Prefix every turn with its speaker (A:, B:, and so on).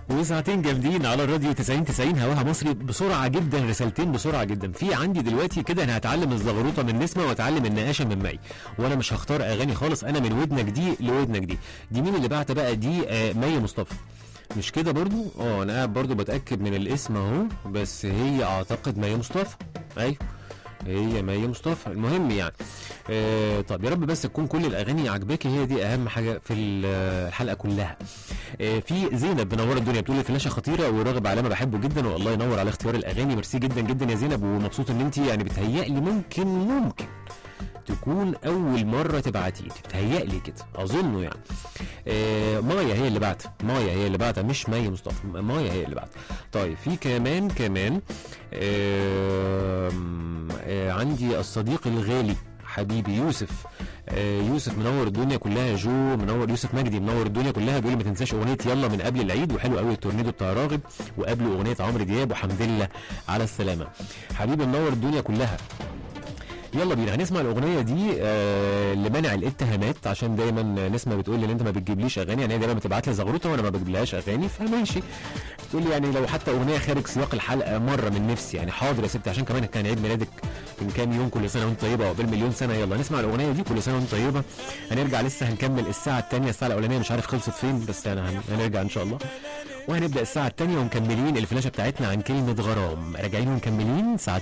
A: وساعتين جامدين على الراديو 90 90 هواها مصري بسرعه جدا رسالتين بسرعه جدا في عندي دلوقتي كده انا هتعلم الزغروطه من نسمه واتعلم النقاشه من مي وانا مش هختار اغاني خالص انا من ودنك دي لودنك دي دي مين اللي بعت بقى دي آه مي مصطفى مش كده برضو اه انا قاعد برضو بتاكد من الاسم اهو بس هي اعتقد مي مصطفى ايوه هي مي مصطفى المهم يعني آه طب يا رب بس تكون كل الاغاني عجباكي هي دي اهم حاجه في الحلقه كلها آه في زينب منوره الدنيا بتقول الفلاشه خطيره وراغب علامه بحبه جدا والله ينور على اختيار الاغاني ميرسي جدا جدا يا زينب ومبسوط ان انت يعني بتهيألي ممكن ممكن تكون اول مره تبعتي لي بتهيألي كده اظنه يعني آه مايا هي اللي بعت مايا هي اللي بعتها مش مي مصطفى مايا هي اللي بعت طيب في كمان كمان آه آه عندي الصديق الغالي حبيبي يوسف آه يوسف منور الدنيا كلها جو منور يوسف مجدي منور الدنيا كلها بيقول لي ما تنساش اغنيه يلا من قبل العيد وحلو قوي التورنيدو بتاع راغب وقبله اغنيه عمرو دياب وحمد لله على السلامه حبيبي منور الدنيا كلها يلا بينا هنسمع الاغنيه دي آه لمنع الاتهامات عشان دايما نسمه بتقول لي ان انت ما بتجيبليش اغاني يعني هي دايما بتبعت لي زغروطه وانا ما بجيبلهاش اغاني فماشي بتقول لي يعني لو حتى اغنيه خارج سياق الحلقه مره من نفسي يعني حاضر يا ستي عشان كمان كان عيد ميلادك من كام يوم كل سنه وانت طيبه وقبل مليون سنه يلا نسمع الاغنيه دي كل سنه وانت طيبه هنرجع لسه هنكمل الساعه الثانيه الساعه الاولانيه مش عارف خلصت فين بس يعني هنرجع ان شاء الله وهنبدا الساعه الثانيه ومكملين الفلاشه بتاعتنا عن كلمه غرام راجعين ومكملين ساعه